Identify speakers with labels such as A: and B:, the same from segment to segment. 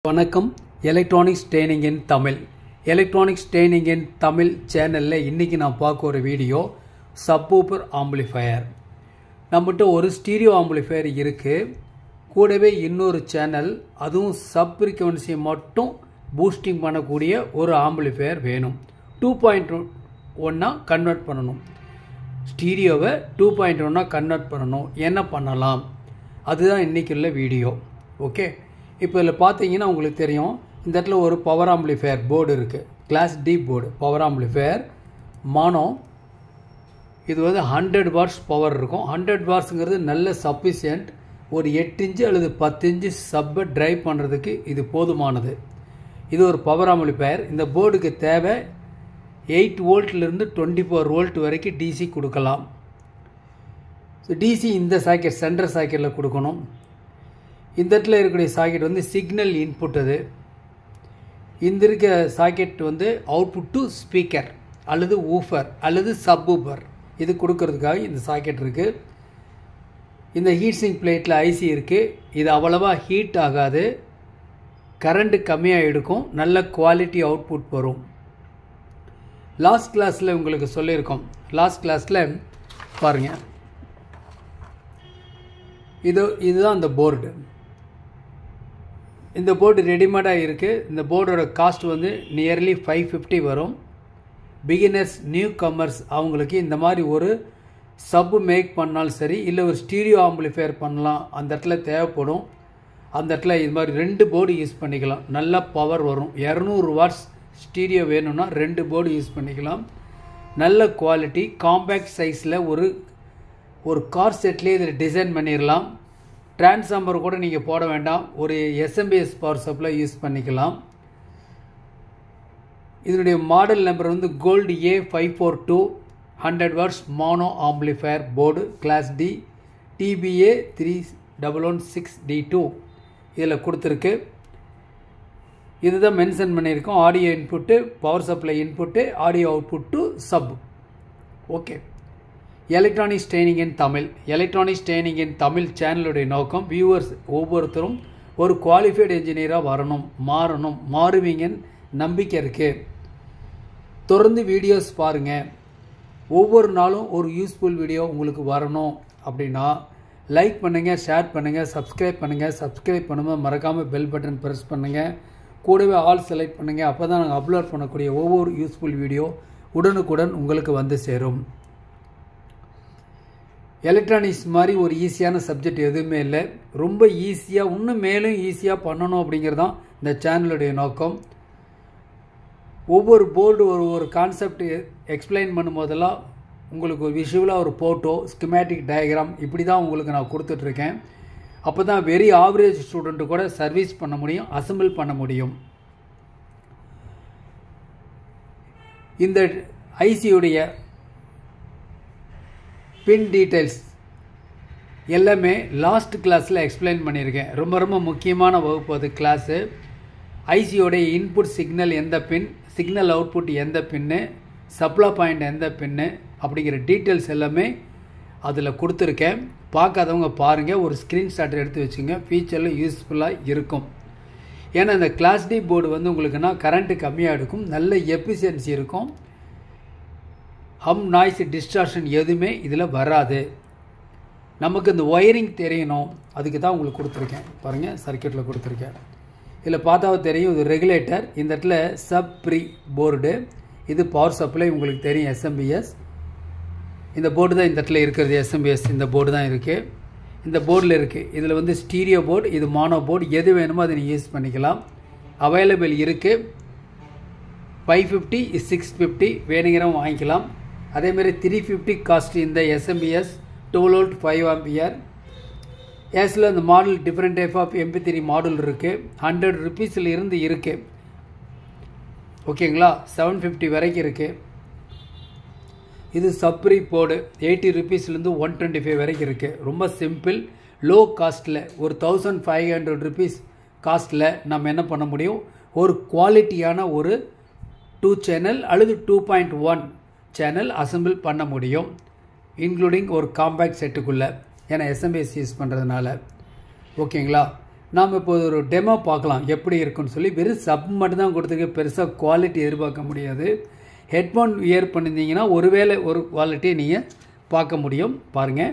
A: வணக்கம் electronics training in Tamil electronics training in Tamil சேனலில் இன்றைக்கி நான் பார்க்க ஒரு வீடியோ சப்பூப்பர் ஆம்பிளிஃபயர் நம்மகிட்ட ஒரு ஸ்டீரியோ ஆம்பிளிஃபயர் இருக்குது கூடவே இன்னொரு சேனல் அதுவும் சப் ஃப்ரீக்வன்சியை மட்டும் பூஸ்டிங் பண்ணக்கூடிய ஒரு ஆம்பிளிஃபயர் வேணும் டூ பாயிண்ட் ஒன்னா கன்வெர்ட் பண்ணணும் ஸ்டீரியோவை டூ பாயிண்ட் ஒன்னா கன்வெர்ட் பண்ணணும் என்ன பண்ணலாம் அதுதான் இன்றைக்கி உள்ள வீடியோ ஓகே இப்போ இதில் பார்த்தீங்கன்னா உங்களுக்கு தெரியும் இந்த இடத்துல ஒரு பவர் ஆம்பிளிஃபயர் போர்டு இருக்குது class D board power amplifier mono இது வந்து ஹண்ட்ரட் வாட்ஸ் பவர் இருக்கும் ஹண்ட்ரட் வாட்ஸுங்கிறது நல்ல சஃபிஷியன்ட் ஒரு எட்டு இன்ச்சு அல்லது பத்து இன்ச்சு சப்பை ட்ரைவ் பண்ணுறதுக்கு இது போதுமானது இது ஒரு பவர் ஆம்பிளிஃபயர் இந்த போர்டுக்கு தேவை எயிட் வோல்ட்லேருந்து டுவெண்ட்டி ஃபோர் வோல்ட் வரைக்கும் டிசி கொடுக்கலாம் ஸோ டிசி இந்த சாக்கெட் சென்டர் சாக்கெட்டில் கொடுக்கணும் இந்த இடத்துல இருக்கக்கூடிய சாக்கெட் வந்து சிக்னல் இன்புட் அது இந்த இருக்க சாக்கெட் வந்து அவுட்புட் டு ஸ்பீக்கர் அல்லது ஊஃபர் அல்லது சப் ஊஃபர் இது கொடுக்கறதுக்காக இந்த சாக்கெட் இருக்குது இந்த ஹீட் சிங் பிளேட்டில் ஐசி இருக்குது இது அவ்வளவா ஹீட் ஆகாது கரண்ட்டு கம்மியாக எடுக்கும் நல்ல குவாலிட்டி அவுட்புட் வரும் லாஸ்ட் கிளாஸில் உங்களுக்கு சொல்லியிருக்கோம் லாஸ்ட் கிளாஸில் பாருங்கள் இது இதுதான் அந்த போர்டு இந்த போர்டு ரெடிமேடாக இருக்குது இந்த போர்டோட காஸ்ட் வந்து நியர்லி ஃபைவ் ஃபிஃப்டி வரும் பிகினர்ஸ் நியூ கமர்ஸ் அவங்களுக்கு இந்த மாதிரி ஒரு சப் மேக் பண்ணாலும் சரி இல்லை ஒரு ஸ்டீரியோ ஆம்பிளிஃபையர் பண்ணலாம் அந்த இடத்துல தேவைப்படும் அந்த இடத்துல இது மாதிரி ரெண்டு போர்டு யூஸ் பண்ணிக்கலாம் நல்ல பவர் வரும் இரநூறு வாட்ஸ் ஸ்டீரியோ வேணும்னா ரெண்டு போர்டு யூஸ் பண்ணிக்கலாம் நல்ல குவாலிட்டி காம்பேக்ட் சைஸில் ஒரு ஒரு கார் செட்லேயே இதில் டிசைன் பண்ணிடலாம் டிரான்ஸ்ஃபார்மர் கூட நீங்கள் போட வேண்டாம் ஒரு எஸ்எம்பிஎஸ் பவர் சப்ளை யூஸ் பண்ணிக்கலாம் இதனுடைய மாடல் நம்பர் வந்து gold A five four two hundred watts mono amplifier board class D TPA three double one six D two இதில் கொடுத்துருக்கு இதுதான் மென்ஷன் பண்ணியிருக்கோம் audio input power supply input audio output to sub okay electronics training in Tamil electronics training in Tamil சேனலுடைய நோக்கம் viewers ஒவ்வொருத்தரும் ஒரு qualified என்ஜினியராக வரணும் மாறணும் மாறுவீங்கன்னு நம்பிக்கை இருக்குது தொடர்ந்து வீடியோஸ் பாருங்கள் ஒவ்வொரு நாளும் ஒரு யூஸ்ஃபுல் வீடியோ உங்களுக்கு வரணும் அப்படின்னா லைக் பண்ணுங்கள் ஷேர் பண்ணுங்கள் சப்ஸ்கிரைப் பண்ணுங்கள் சப்ஸ்கிரைப் பண்ணும்போது மறக்காமல் பெல் பட்டன் ப்ரெஸ் பண்ணுங்கள் கூடவே ஆல் செலக்ட் பண்ணுங்கள் அப்போ தான் நாங்கள் அப்லோட் பண்ணக்கூடிய ஒவ்வொரு யூஸ்ஃபுல் வீடியோ உடனுக்குடன் உங்களுக்கு வந்து சேரும் எலக்ட்ரானிக்ஸ் மாதிரி ஒரு ஈஸியான சப்ஜெக்ட் எதுவுமே இல்லை ரொம்ப ஈஸியாக இன்னும் மேலும் ஈஸியாக பண்ணணும் அப்படிங்கிறது தான் இந்த சேனலுடைய நோக்கம் ஒவ்வொரு போர்டு ஒரு ஒரு கான்செப்ட் எக்ஸ்பிளைன் பண்ணும்போதெல்லாம் உங்களுக்கு ஒரு விஷுவலாக ஒரு ஃபோட்டோ ஸ்கிமேட்டிக் டயக்ராம் இப்படி தான் உங்களுக்கு நான் கொடுத்துட்ருக்கேன் அப்போ தான் வெரி ஆவரேஜ் ஸ்டூடெண்ட்டு கூட சர்வீஸ் பண்ண முடியும் அசம்பிள் பண்ண முடியும் இந்த ஐசியுடைய பின் டீட்டெயில்ஸ் எல்லாமே லாஸ்ட் கிளாஸில் எக்ஸ்பிளைன் பண்ணியிருக்கேன் ரொம்ப ரொம்ப முக்கியமான வகுப்பு அது கிளாஸு ஐசியோடைய இன்புட் சிக்னல் எந்த பின் சிக்னல் அவுட்புட் எந்த பின்னு சப்ளை பாயிண்ட் எந்த பின்னு அப்படிங்கிற டீட்டெயில்ஸ் எல்லாமே அதில் கொடுத்துருக்கேன் பார்க்காதவங்க பாருங்கள் ஒரு ஸ்க்ரீன்ஷாட் எடுத்து வச்சுங்க ஃபியூச்சரில் யூஸ்ஃபுல்லாக இருக்கும் ஏன்னா இந்த கிளாஸ் டி போர்டு வந்து உங்களுக்குன்னா கரண்ட்டு கம்மியாக எடுக்கும் நல்ல எஃபிஷியன்சி இருக்கும் ஹம் நாய்ஸ் டிஸ்ட்ராக்ஷன் எதுவுமே இதில் வராது நமக்கு இந்த ஒயரிங் தெரியணும் அதுக்கு தான் உங்களுக்கு கொடுத்துருக்கேன் பாருங்கள் சர்க்கியூட்டில் கொடுத்துருக்கேன் இதில் பார்த்தாவே தெரியும் இது ரெகுலேட்டர் இந்த இடத்துல சப் ப்ரீ போர்டு இது பவர் சப்ளை உங்களுக்கு தெரியும் எஸ்எம்பிஎஸ் இந்த போர்டு தான் இந்த இடத்துல இருக்கிறது எஸ்எம்பிஎஸ் இந்த போர்டு தான் இருக்குது இந்த போர்டில் இருக்குது இதில் வந்து ஸ்டீரியோ போர்டு இது மானோ போர்டு எது வேணுமோ அதை நீங்கள் யூஸ் பண்ணிக்கலாம் அவைலபிள் இருக்குது ஃபைவ் ஃபிஃப்டி சிக்ஸ் ஃபிஃப்டி வேணுங்கிறவங்க வாங்கிக்கலாம் அதேமாதிரி த்ரீ ஃபிஃப்டி காஸ்ட் இந்த SMPS twelve volt five ampere ஏஸில் இந்த model different type of MP three model இருக்குது ஹண்ட்ரட் ருபீஸில் இருந்து இருக்குது ஓகேங்களா செவன் ஃபிஃப்டி வரைக்கும் இருக்குது இது சப்ரி போர்டு எயிட்டி ருபீஸ்லேருந்து ஒன் டுவெண்ட்டி ஃபைவ் வரைக்கும் இருக்குது ரொம்ப சிம்பிள் லோ காஸ்ட்டில் ஒரு தௌசண்ட் ஃபைவ் ஹண்ட்ரட் ருபீஸ் காஸ்ட்டில் நம்ம என்ன பண்ண முடியும் ஒரு குவாலிட்டியான ஒரு டூ சேனல் அல்லது two point one channel assemble பண்ண முடியும் இன்க்ளூடிங் ஒரு காம்பேக்ட் செட்டுக்குள்ளே ஏன்னா எஸ்எம்பிஎஸ் யூஸ் பண்ணுறதுனால ஓகேங்களா நாம் இப்போ ஒரு டெமோ பார்க்கலாம் எப்படி இருக்குன்னு சொல்லி வெறும் சப் மட்டும் தான் கொடுத்துருக்கு பெருசாக குவாலிட்டி எதிர்பார்க்க முடியாது ஹெட்ஃபோன் இயர் பண்ணியிருந்தீங்கன்னா ஒருவேளை ஒரு குவாலிட்டியை நீங்கள் பார்க்க முடியும் பாருங்கள்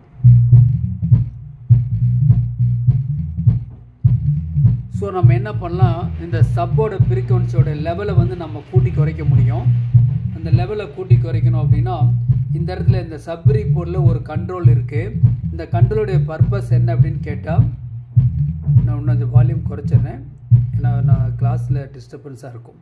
A: ஸோ நம்ம என்ன பண்ணலாம் இந்த சப்போட ஃப்ரீக்வன்சியோட லெவலை வந்து நம்ம கூட்டி குறைக்க முடியும் அந்த லெவலை கூட்டி குறைக்கணும் அப்படின்னா இந்த இடத்துல இந்த சப்ரி போர்டில் ஒரு கண்ட்ரோல் இருக்குது இந்த கண்ட்ரோலுடைய பர்பஸ் என்ன அப்படின்னு கேட்டால் நான் இன்னும் அந்த வால்யூம் குறைச்சிடுறேன் ஏன்னா நான் கிளாஸில் டிஸ்டர்பன்ஸாக இருக்கும்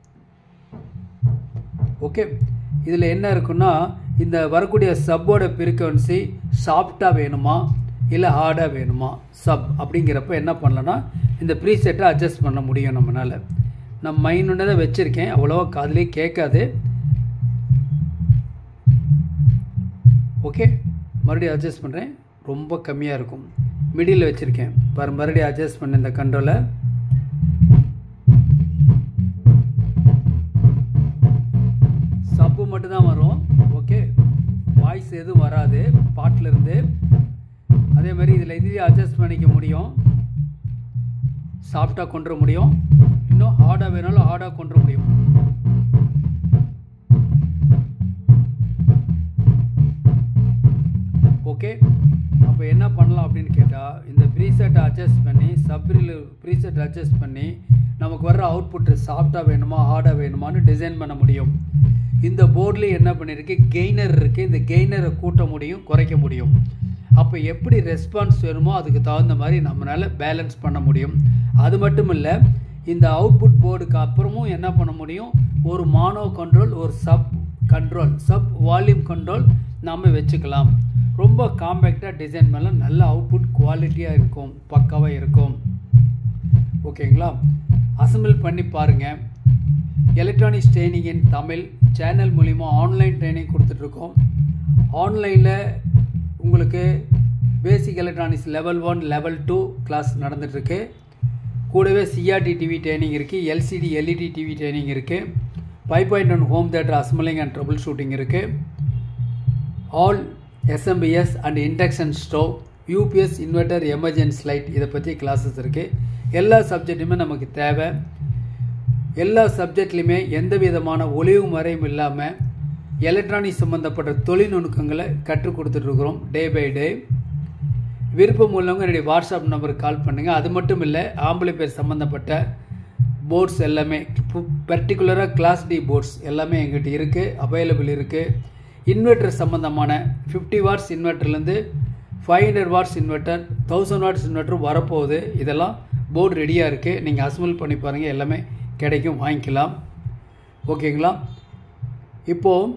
A: ஓகே இதில் என்ன இருக்குன்னா இந்த வரக்கூடிய சப்போட ஃப்ரீக்வன்சி சாஃப்டாக வேணுமா இல்லை ஹார்டாக வேணுமா சப் அப்படிங்கிறப்ப என்ன பண்ணலன்னா இந்த ப்ரீசெட்டை அட்ஜஸ்ட் பண்ண முடியும் நம்மளால் நான் மைனோட தான் வச்சுருக்கேன் அவ்வளோவா காதுலேயே கேட்காது ஓகே மறுபடியும் அட்ஜஸ்ட் பண்ணுறேன் ரொம்ப கம்மியாக இருக்கும் மிடில் வச்சுருக்கேன் பாரு மறுபடியும் அட்ஜஸ்ட் பண்ண இந்த கண்ட்ரோலை சப்பு மட்டும் தான் வரும் ஓகே வாய்ஸ் எதுவும் வராது பாட்டிலிருந்து அதே மாதிரி இதில் இதையும் அட்ஜஸ்ட் பண்ணிக்க முடியும் சாஃப்டாக கொண்டு வர முடியும் இன்னும் ஹார்டாக வேணாலும் ஹார்டாக கொண்டு வர முடியும் ஓகே அப்போ என்ன பண்ணலாம் அப்படின்னு கேட்டால் இந்த ப்ரீசெட்டை அட்ஜஸ்ட் பண்ணி சப்ரில் ப்ரீசெட் அட்ஜஸ்ட் பண்ணி நமக்கு வர்ற அவுட்புட்டு சாஃப்டாக வேணுமா ஹார்டாக வேணுமான்னு டிசைன் பண்ண முடியும் இந்த போர்ட்லேயும் என்ன பண்ணியிருக்கு கெய்னர் இருக்குது இந்த கெய்னரை கூட்ட முடியும் குறைக்க முடியும் அப்போ எப்படி ரெஸ்பான்ஸ் வேணுமோ அதுக்கு தகுந்த மாதிரி நம்மளால் பேலன்ஸ் பண்ண முடியும் அது மட்டும் இல்லை இந்த அவுட்புட் போர்டுக்கு அப்புறமும் என்ன பண்ண முடியும் ஒரு மானோ கண்ட்ரோல் ஒரு sub control sub volume control நாம் வச்சுக்கலாம் ரொம்ப காம்பேக்டாக டிசைன் பண்ணலாம் நல்ல அவுட்புட் குவாலிட்டியாக இருக்கும் பக்காவாக இருக்கும் ஓகேங்களா அசம்பிள் பண்ணி பாருங்கள் electronics training in Tamil channel மூலிமா ஆன்லைன் ட்ரைனிங் கொடுத்துட்ருக்கோம் ஆன்லைனில் உங்களுக்கு basic electronics level one level two class நடந்துகிட்ருக்கு கூடவே சிஆர்டி டிவி ட்ரைனிங் இருக்குது எல்சிடி எல்இடி டிவி ட்ரைனிங் இருக்குது five point one home theatre assembling and troubleshooting இருக்குது all SMPS and induction stove UPS inverter emergency light இதை பற்றி classes இருக்குது எல்லா சப்ஜெக்ட்டுமே நமக்கு தேவை எல்லா சப்ஜெக்ட்லையுமே எந்த விதமான ஒளிவு மறையும் இல்லாமல் எலக்ட்ரானிக் சம்மந்தப்பட்ட தொழில்நுட்பங்களை கற்றுக் கொடுத்துட்ருக்குறோம் டே பை டே விருப்பம் உள்ளவங்க என்னுடைய வாட்ஸ்அப் நம்பருக்கு கால் பண்ணுங்கள் அது மட்டும் இல்லை ஆம்பளை பேர் சம்மந்தப்பட்ட போர்ட்ஸ் எல்லாமே பர்டிகுலராக கிளாஸ் டி போர்ட்ஸ் எல்லாமே எங்கிட்ட இருக்குது அவைலபிள் இருக்குது இன்வெர்ட்டர் சம்மந்தமான ஃபிஃப்டி வாட்ஸ் இன்வெர்ட்டர்லேருந்து five hundred watts inverter thousand watts inverter வரப்போகுது இதெல்லாம் போர்டு ரெடியாக இருக்குது நீங்கள் அசம்பிள் பண்ணி பாருங்கள் எல்லாமே கிடைக்கும் வாங்கிக்கலாம் ஓகேங்களா இப்போது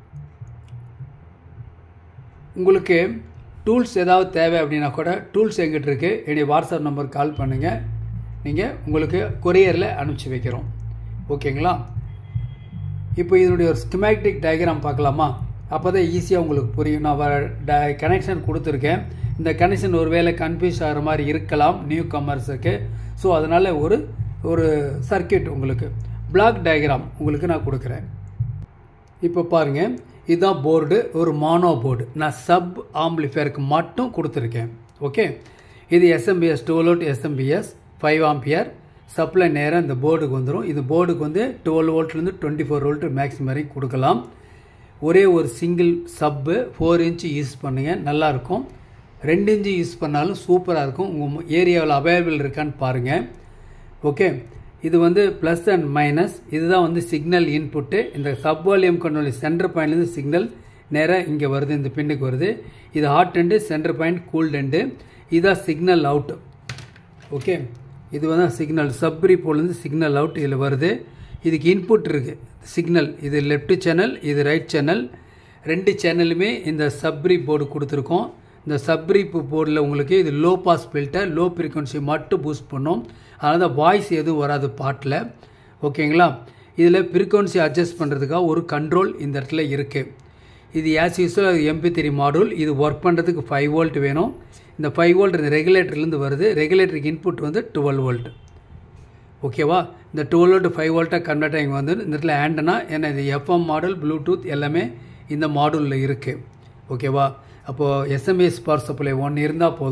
A: உங்களுக்கு டூல்ஸ் ஏதாவது தேவை அப்படின்னா கூட டூல்ஸ் எங்கிட்ட இருக்குது என்னுடைய வாட்ஸ்அப் நம்பருக்கு கால் பண்ணுங்கள் நீங்கள் உங்களுக்கு கொரியரில் அனுப்பிச்சி வைக்கிறோம் ஓகேங்களா இப்போ இதனுடைய ஒரு ஸ்கிமேட்டிக் டயக்ராம் பார்க்கலாமா அப்போ தான் ஈஸியாக உங்களுக்கு புரியும் நான் ட கனெக்ஷன் கொடுத்துருக்கேன் இந்த கனெக்ஷன் ஒரு வேளை கன்ஃபியூஸ் ஆகிற மாதிரி இருக்கலாம் நியூ கமர்ஸுக்கு ஸோ அதனால் ஒரு ஒரு சர்க்கியூட் உங்களுக்கு பிளாக் டயக்ராம் உங்களுக்கு நான் கொடுக்குறேன் இப்போ பாருங்கள் இதுதான் போர்டு ஒரு மானோ போர்டு நான் சப் ஆம்பிளிஃபயருக்கு மட்டும் கொடுத்துருக்கேன் ஓகே இது SMPS twelve volt SMPS five ampere supply நேராக இந்த போர்டுக்கு வந்துடும் இது போர்டுக்கு வந்து டுவெல் வோல்ட்லேருந்து டுவெண்ட்டி ஃபோர் வோல்ட் மேக்ஸிமம் வரைக்கும் கொடுக்கலாம் ஒரே ஒரு சிங்கிள் சப்பு ஃபோர் இன்ச்சு யூஸ் பண்ணுங்கள் நல்லாயிருக்கும் ரெண்டு இன்ச்சு யூஸ் பண்ணாலும் சூப்பராக இருக்கும் உங்கள் ஏரியாவில் அவைலபிள் இருக்கான்னு பாருங்கள் ஓகே இது வந்து ப்ளஸ் அண்ட் மைனஸ் இதுதான் வந்து சிக்னல் இன்புட்டு இந்த சப் வால்யூம் கண்ட்ரோல் சென்டர் பாயிண்ட்லேருந்து சிக்னல் நேராக இங்கே வருது இந்த பின்னுக்கு வருது இது hot end centre point cold end இதுதான் சிக்னல் அவுட் ஓகே இது வந்து சிக்னல் சப்ரி போலேருந்து சிக்னல் அவுட் இதில் வருது இதுக்கு இன்புட் இருக்குது சிக்னல் இது லெஃப்ட் சேனல் இது ரைட் சேனல் ரெண்டு சேனலுமே இந்த சப்ரி போர்டு கொடுத்துருக்கோம் இந்த சப்ரி போர்டில் உங்களுக்கு இது low pass filter low frequency மட்டும் பூஸ்ட் பண்ணும் அதனால் தான் வாய்ஸ் எதுவும் வராது பாட்டில் ஓகேங்களா இதில் ஃப்ரீக்வன்சி அட்ஜஸ்ட் பண்ணுறதுக்காக ஒரு கண்ட்ரோல் இந்த இடத்துல இருக்குது இது as usual MP three module இது ஒர்க் பண்ணுறதுக்கு ஃபைவ் வோல்ட் வேணும் இந்த ஃபைவ் வோல்ட் இந்த ரெகுலேட்டர்லேருந்து வருது ரெகுலேட்டருக்கு இன்புட் வந்து டுவெல் வோல்ட் ஓகேவா இந்த டுவெல் வோல்ட் ஃபைவ் வோல்ட்டாக கன்வெர்ட் ஆகி வந்து இந்த இடத்துல ஆண்டனா ஏன்னா இது எஃப்எம் மாடல் ப்ளூடூத் எல்லாமே இந்த மாடலில் இருக்குது ஓகேவா அப்போது எஸ்எம்எஸ் பவர் சப்ளை ஒன்று இருந்தால் போதும்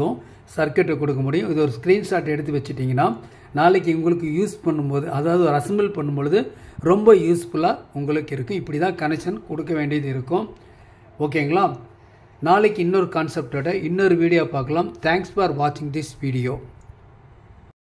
A: சர்க்கியூட்டை கொடுக்க முடியும் இது ஒரு ஸ்க்ரீன்ஷாட் எடுத்து வச்சுட்டிங்கன்னா நாளைக்கு உங்களுக்கு யூஸ் பண்ணும்போது அதாவது ஒரு அசம்பிள் பண்ணும்பொழுது ரொம்ப யூஸ்ஃபுல்லாக உங்களுக்கு இருக்கும் இப்படி தான் கனெக்ஷன் கொடுக்க வேண்டியது இருக்கும் ஓகேங்களா நாளைக்கு இன்னொரு கான்செப்டோட இன்னொரு வீடியோ பார்க்கலாம் தேங்க்ஸ் ஃபார் வாட்சிங் திஸ் வீடியோ